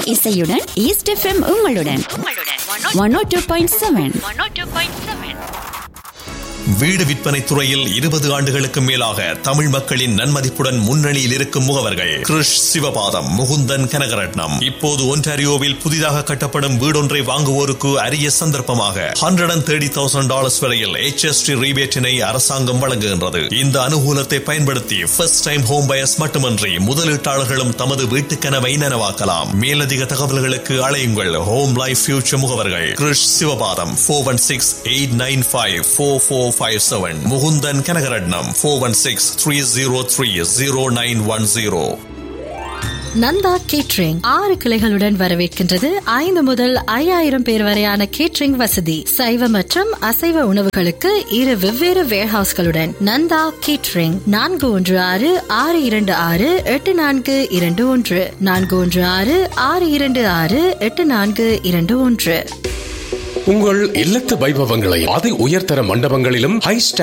இசையுடன் east FM உங்களுடன் one O two point seven வீடு விற்பனை துறையில் இருபது ஆண்டுகளுக்கு மேலாக தமிழ் மக்களின் நன்மதிப்புடன் முன்னணியில் இருக்கும் முகவர்கள் கிருஷ் சிவபாதம் முகுந்தன் கனகரட்னம் இப்போது ஒன்டாரியோவில் புதிதாக கட்டப்படும் வீடொன்றை வாங்குவோருக்கு அரிய சந்தர்ப்பமாக hundred and thirty thousand dollars வரையில் HST ரீபேட்டினை அரசாங்கம் வழங்குகின்றது இந்த அனுகூலத்தை பயன்படுத்தி ஃபர்ஸ்ட் டைம் ஹோம் பயர்ஸ் மட்டுமன்றி முதலீட்டாளர்களும் தமது வீட்டு கனவை நனவாக்கலாம் மேலதிக தகவல்களுக்கு அழையுங்கள் ஹோம் லைஃப் ஃபியூச்சர் முகவர்கள் Krish Sivapatham four one six eight nine five four four five seven Mukunthan Kanagaratnam four one six three zero three zero nine one zero Nanda catering ஆறு கிளைகளுடன் வரவேற்கின்றது ஐந்து முதல் ஐயாயிரம் பேர் வரையான கேட்ரிங் வசதி சைவ மற்றும் அசைவ உணவுகளுக்கு இரு வெவ்வேறு வேர்ஹவுஸ்களுடன் நந்தா கேட்ரிங் நான்கு ஒன்று ஆறு ஆறு இரண்டு ஆறு எட்டு நான்கு இரண்டு ஒன்று நான்கு ஒன்று ஆறு ஆறு இரண்டு ஆறு எட்டு நான்கு இரண்டு ஒன்று உங்கள் இல்லத்து வைபவங்களை அதி உயர்தர மண்டபங்களிலும் ஹை